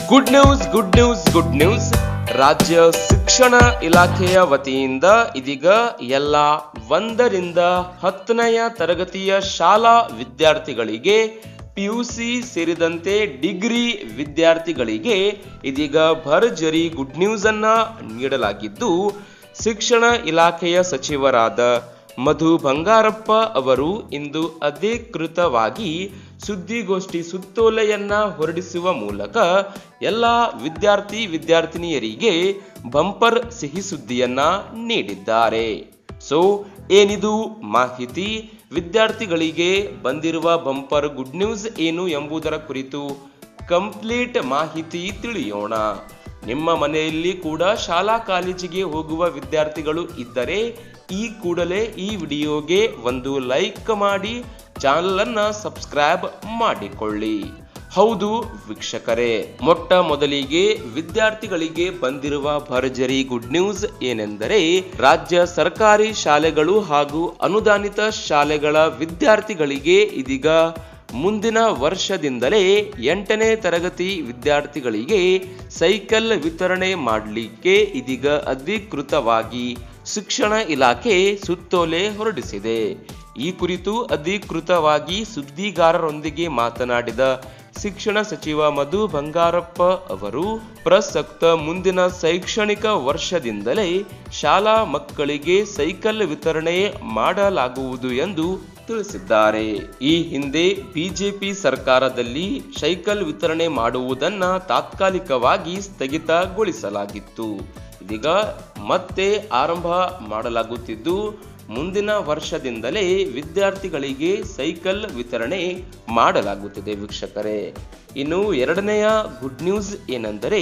good news good news good news ರಾಜ್ಯ ಶಿಕ್ಷಣ ಇಲಾಖೆಯ ವತಿಯಿಂದ ಇದೀಗ ಎಲ್ಲ ಒಂದರಿಂದ ಹತ್ತನೆಯ ತರಗತಿಯ ಶಾಲಾ ವಿದ್ಯಾರ್ಥಿಗಳಿಗೆ ಪಿಯುಸಿ ಸೇರಿದಂತೆ ಡಿಗ್ರಿ ವಿದ್ಯಾರ್ಥಿಗಳಿಗೆ ಇದೀಗ ಭರ್ಜರಿ ಗುಡ್ ನ್ಯೂಸ್ ಅನ್ನ ನೀಡಲಾಗಿದ್ದು ಶಿಕ್ಷಣ ಇಲಾಖೆಯ ಸಚಿವರಾದ ಮಧು ಬಂಗಾರಪ್ಪ ಅವರು ಇಂದು ಅಧಿಕೃತವಾಗಿ ಸುದ್ದಿಗೋಷ್ಠಿ ಸುತ್ತೋಲೆಯನ್ನ ಹೊರಡಿಸುವ ಮೂಲಕ ಎಲ್ಲ ವಿದ್ಯಾರ್ಥಿ ವಿದ್ಯಾರ್ಥಿನಿಯರಿಗೆ ಬಂಪರ್ ಸಿಹಿ ಸುದ್ದಿಯನ್ನ ನೀಡಿದ್ದಾರೆ ಸೊ ಏನಿದು ಮಾಹಿತಿ ವಿದ್ಯಾರ್ಥಿಗಳಿಗೆ ಬಂದಿರುವ ಬಂಪರ್ ಗುಡ್ ನ್ಯೂಸ್ ಏನು ಎಂಬುದರ ಕುರಿತು ಕಂಪ್ಲೀಟ್ ಮಾಹಿತಿ ತಿಳಿಯೋಣ ನಿಮ್ಮ ಮನೆಯಲ್ಲಿ ಕೂಡ ಶಾಲಾ ಕಾಲೇಜಿಗೆ ಹೋಗುವ ವಿದ್ಯಾರ್ಥಿಗಳು ಇದ್ದರೆ ಈ ಕೂಡಲೇ ಈ ವಿಡಿಯೋಗೆ ಒಂದು ಲೈಕ್ ಮಾಡಿ ಚಾನಲ್ ಅನ್ನ ಸಬ್ಸ್ಕ್ರೈಬ್ ಮಾಡಿಕೊಳ್ಳಿ ಹೌದು ವೀಕ್ಷಕರೇ ಮೊಟ್ಟ ಮೊದಲಿಗೆ ವಿದ್ಯಾರ್ಥಿಗಳಿಗೆ ಬಂದಿರುವ ಭರ್ಜರಿ ಗುಡ್ ನ್ಯೂಸ್ ಏನೆಂದರೆ ರಾಜ್ಯ ಸರ್ಕಾರಿ ಶಾಲೆಗಳು ಹಾಗೂ ಅನುದಾನಿತ ಶಾಲೆಗಳ ವಿದ್ಯಾರ್ಥಿಗಳಿಗೆ ಇದೀಗ ಮುಂದಿನ ವರ್ಷದಿಂದಲೇ ಎಂಟನೇ ತರಗತಿ ವಿದ್ಯಾರ್ಥಿಗಳಿಗೆ ಸೈಕಲ್ ವಿತರಣೆ ಮಾಡಲಿಕ್ಕೆ ಇದೀಗ ಅಧಿಕೃತವಾಗಿ ಶಿಕ್ಷಣ ಇಲಾಖೆ ಸುತ್ತೋಲೆ ಹೊರಡಿಸಿದೆ ಈ ಕುರಿತು ಅಧಿಕೃತವಾಗಿ ಸುದ್ದಿಗಾರರೊಂದಿಗೆ ಮಾತನಾಡಿದ ಶಿಕ್ಷಣ ಸಚಿವ ಮಧು ಬಂಗಾರಪ್ಪ ಅವರು ಪ್ರಸಕ್ತ ಮುಂದಿನ ಶೈಕ್ಷಣಿಕ ವರ್ಷದಿಂದಲೇ ಶಾಲಾ ಮಕ್ಕಳಿಗೆ ಸೈಕಲ್ ವಿತರಣೆ ಮಾಡಲಾಗುವುದು ಎಂದು ತಿಳಿಸಿದ್ದಾರೆ ಈ ಹಿಂದೆ ಬಿಜೆಪಿ ಸರ್ಕಾರದಲ್ಲಿ ಸೈಕಲ್ ವಿತರಣೆ ಮಾಡುವುದನ್ನ ತಾತ್ಕಾಲಿಕವಾಗಿ ಸ್ಥಗಿತಗೊಳಿಸಲಾಗಿತ್ತು ಇದೀಗ ಮತ್ತೆ ಆರಂಭ ಮಾಡಲಾಗುತ್ತಿದ್ದು ಮುಂದಿನ ವರ್ಷದಿಂದಲೇ ವಿದ್ಯಾರ್ಥಿಗಳಿಗೆ ಸೈಕಲ್ ವಿತರಣೆ ಮಾಡಲಾಗುತ್ತಿದೆ ವೀಕ್ಷಕರೇ ಇನ್ನು ಎರಡನೆಯ ಗುಡ್ ನ್ಯೂಸ್ ಏನೆಂದರೆ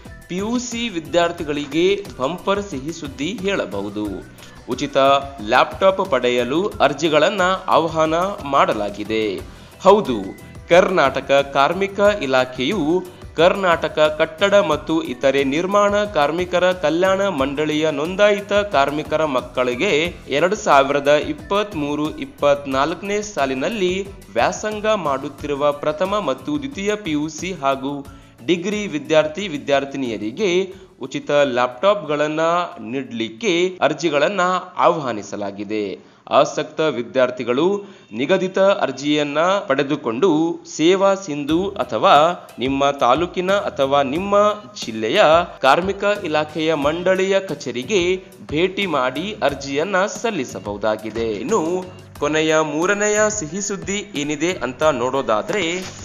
ಪಿಯುಸಿ ವಿದ್ಯಾರ್ಥಿಗಳಿಗೆ ಬಂಪರ್ ಸಿಹಿ ಸುದ್ದಿ ಹೇಳಬಹುದು ಉಚಿತ ಲ್ಯಾಪ್ಟಾಪ್ ಪಡೆಯಲು ಅರ್ಜಿಗಳನ್ನು ಆಹ್ವಾನ ಮಾಡಲಾಗಿದೆ ಹೌದು ಕರ್ನಾಟಕ ಕಾರ್ಮಿಕ ಇಲಾಖೆಯು ಕರ್ನಾಟಕ ಕಟ್ಟಡ ಮತ್ತು ಇತರೆ ನಿರ್ಮಾಣ ಕಾರ್ಮಿಕರ ಕಲ್ಯಾಣ ಮಂಡಳಿಯ ನೋಂದಾಯಿತ ಕಾರ್ಮಿಕರ ಮಕ್ಕಳಿಗೆ ಎರಡು ಸಾವಿರದ ಇಪ್ಪತ್ತ್ ಮೂರು ಇಪ್ಪತ್ನಾಲ್ಕನೇ ಸಾಲಿನಲ್ಲಿ ವ್ಯಾಸಂಗ ಮಾಡುತ್ತಿರುವ ಪ್ರಥಮ ಮತ್ತು ದ್ವಿತೀಯ ಪಿಯುಸಿ ಹಾಗೂ ಡಿಗ್ರಿ ವಿದ್ಯಾರ್ಥಿ ವಿದ್ಯಾರ್ಥಿನಿಯರಿಗೆ ಉಚಿತ ಲ್ಯಾಪ್ಟಾಪ್ಗಳನ್ನು ನೀಡಲಿಕ್ಕೆ ಅರ್ಜಿಗಳನ್ನು ಆಹ್ವಾನಿಸಲಾಗಿದೆ ಆಸಕ್ತ ವಿದ್ಯಾರ್ಥಿಗಳು ನಿಗದಿತ ಅರ್ಜಿಯನ್ನ ಪಡೆದುಕೊಂಡು ಸೇವಾ ಸಿಂಧು ಅಥವಾ ನಿಮ್ಮ ತಾಲೂಕಿನ ಅಥವಾ ನಿಮ್ಮ ಜಿಲ್ಲೆಯ ಕಾರ್ಮಿಕ ಇಲಾಖೆಯ ಮಂಡಳಿಯ ಕಚೇರಿಗೆ ಭೇಟಿ ಮಾಡಿ ಅರ್ಜಿಯನ್ನ ಸಲ್ಲಿಸಬಹುದಾಗಿದೆ ಇನ್ನು ಕೊನೆಯ ಮೂರನೆಯ ಸಿಹಿ ಸುದ್ದಿ ಏನಿದೆ ಅಂತ ನೋಡೋದಾದ್ರೆ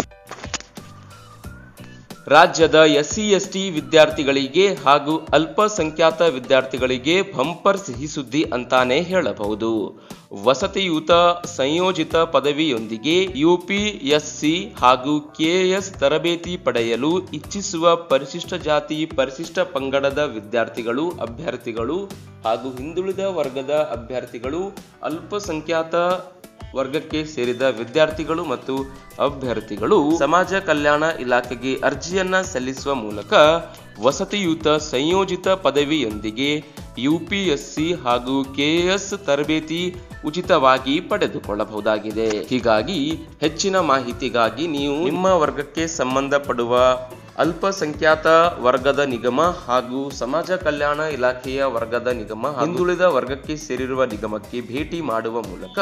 ರಾಜ್ಯದ ಎಸ್ಸಿ ಎಸ್ಟಿ ವಿದ್ಯಾರ್ಥಿಗಳಿಗೆ ಹಾಗೂ ಅಲ್ಪಸಂಖ್ಯಾತ ವಿದ್ಯಾರ್ಥಿಗಳಿಗೆ ಬಂಪರ್ ಸಿಹಿ ಸುದ್ದಿ ಅಂತಾನೆ ಹೇಳಬಹುದು ವಸತಿಯುತ ಸಂಯೋಜಿತ ಪದವಿಯೊಂದಿಗೆ ಯುಪಿಎಸ್ಸಿ ಹಾಗೂ ಕೆಎಸ್ ತರಬೇತಿ ಪಡೆಯಲು ಇಚ್ಛಿಸುವ ಪರಿಶಿಷ್ಟ ಜಾತಿ ಪರಿಶಿಷ್ಟ ಪಂಗಡದ ವಿದ್ಯಾರ್ಥಿಗಳು ಅಭ್ಯರ್ಥಿಗಳು ಹಾಗೂ ಹಿಂದುಳಿದ ವರ್ಗದ ಅಭ್ಯರ್ಥಿಗಳು ಅಲ್ಪಸಂಖ್ಯಾತ ವರ್ಗಕ್ಕೆ ಸೇರಿದ ವಿದ್ಯಾರ್ಥಿಗಳು ಮತ್ತು ಅಭ್ಯರ್ಥಿಗಳು ಸಮಾಜ ಕಲ್ಯಾಣ ಇಲಾಖೆಗೆ ಅರ್ಜಿಯನ್ನ ಸಲ್ಲಿಸುವ ಮೂಲಕ ವಸತಿಯುತ ಸಂಯೋಜಿತ ಪದವಿಯೊಂದಿಗೆ ಯುಪಿಎಸ್ಸಿ ಹಾಗೂ ಕೆಎಸ್ ತರಬೇತಿ ಉಚಿತವಾಗಿ ಪಡೆದುಕೊಳ್ಳಬಹುದಾಗಿದೆ ಹೀಗಾಗಿ ಹೆಚ್ಚಿನ ಮಾಹಿತಿಗಾಗಿ ನೀವು ನಿಮ್ಮ ವರ್ಗಕ್ಕೆ ಸಂಬಂಧಪಡುವ ಅಲ್ಪಸಂಖ್ಯಾತ ವರ್ಗದ ನಿಗಮ ಹಾಗೂ ಸಮಾಜ ಕಲ್ಯಾಣ ಇಲಾಖೆಯ ವರ್ಗದ ನಿಗಮ ಹಿಂದುಳಿದ ವರ್ಗಕ್ಕೆ ಸೇರಿರುವ ನಿಗಮಕ್ಕೆ ಭೇಟಿ ಮಾಡುವ ಮೂಲಕ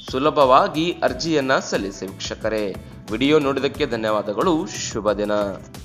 ಸುಲಭವಾಗಿ ಅರ್ಜಿಯನ್ನ ಸಲ್ಲಿಸಿ ವೀಕ್ಷಕರೇ ವಿಡಿಯೋ ನೋಡಿದಕ್ಕೆ ಧನ್ಯವಾದಗಳು ಶುಭ ದಿನ